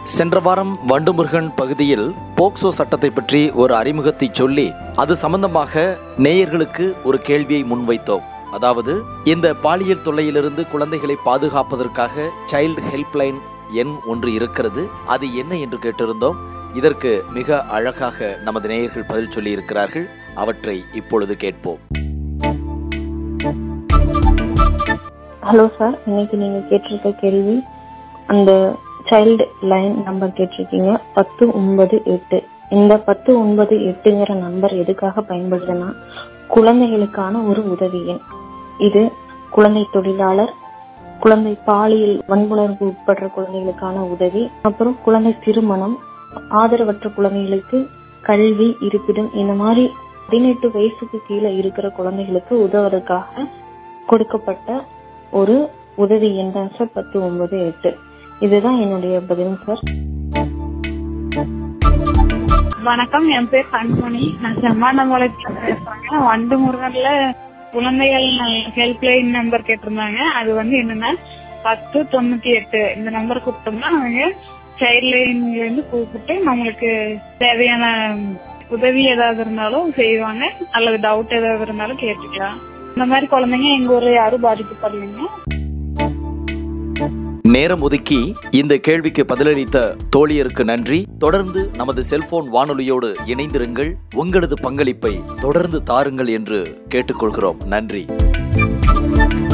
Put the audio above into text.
சென்ற வாரம் வண்டுமுருகன் பகுதியில் போக்சோ சட்டத்தை பற்றி ஒரு அறிமுகத்தை சொல்லி அது சம்பந்தமாக நேயர்களுக்கு ஒரு கேள்வியை முன்வைத்தோம் அதாவது இந்த பாலியல் தொல்லையிலிருந்து குழந்தைகளை பாதுகாப்பதற்காக சைல்டு ஹெல்ப்லைன் எண் ஒன்று இருக்கிறது அது என்ன என்று கேட்டிருந்தோம் இதற்கு மிக அழகாக நமது நேயர்கள் பதில் சொல்லி இருக்கிறார்கள் அவற்றை இப்பொழுது கேட்போம் ஹலோ சார் இன்னைக்கு நீங்க கேட்டிருக்க கேள்வி அந்த சைல்டு லைன் நம்பர் கேட்டிருக்கீங்க பத்து ஒன்பது எட்டு இந்த பத்து ஒன்பது எட்டுங்கிற நம்பர் எதுக்காக பயன்படுதுன்னா குழந்தைகளுக்கான ஒரு உதவி எண் இது குழந்தை தொழிலாளர் குழந்தை பாலியல் வன்புணர்வு உட்படுற குழந்தைகளுக்கான உதவி அப்புறம் குழந்தை திருமணம் ஆதரவற்ற குழந்தைகளுக்கு கல்வி இருப்பிடம் இந்த மாதிரி பதினெட்டு வயசுக்கு கீழே இருக்கிற குழந்தைகளுக்கு உதவுறதுக்காக கொடுக்கப்பட்ட ஒரு உதவி எண் தான் சார் பத்து ஒன்பது எட்டு இதுதான் என்னுடைய பதில் சார் வணக்கம் என் பேர் கண்மணி நான் செம்மாண்டம்பாளையத்துல பேசுறேங்க வண்டு முருகன்ல குழந்தைகள் ஹெல்ப்லைன் நம்பர் கேட்டிருந்தாங்க அது வந்து என்னன்னா பத்து தொண்ணூத்தி எட்டு இந்த நம்பர் கூப்பிட்டோம்னா அவங்க சைல்ட் லைன்ல இருந்து கூப்பிட்டு நம்மளுக்கு தேவையான உதவி ஏதாவது இருந்தாலும் செய்வாங்க அல்லது டவுட் ஏதாவது இருந்தாலும் கேட்டுக்கலாம் இந்த மாதிரி குழந்தைங்க எங்க ஊர்ல யாரும் பாதிக்கப்படலைங்க நேரம் ஒதுக்கி இந்த கேள்விக்கு பதிலளித்த தோழியருக்கு நன்றி தொடர்ந்து நமது செல்போன் வானொலியோடு இணைந்திருங்கள் உங்களது பங்களிப்பை தொடர்ந்து தாருங்கள் என்று கேட்டுக்கொள்கிறோம் நன்றி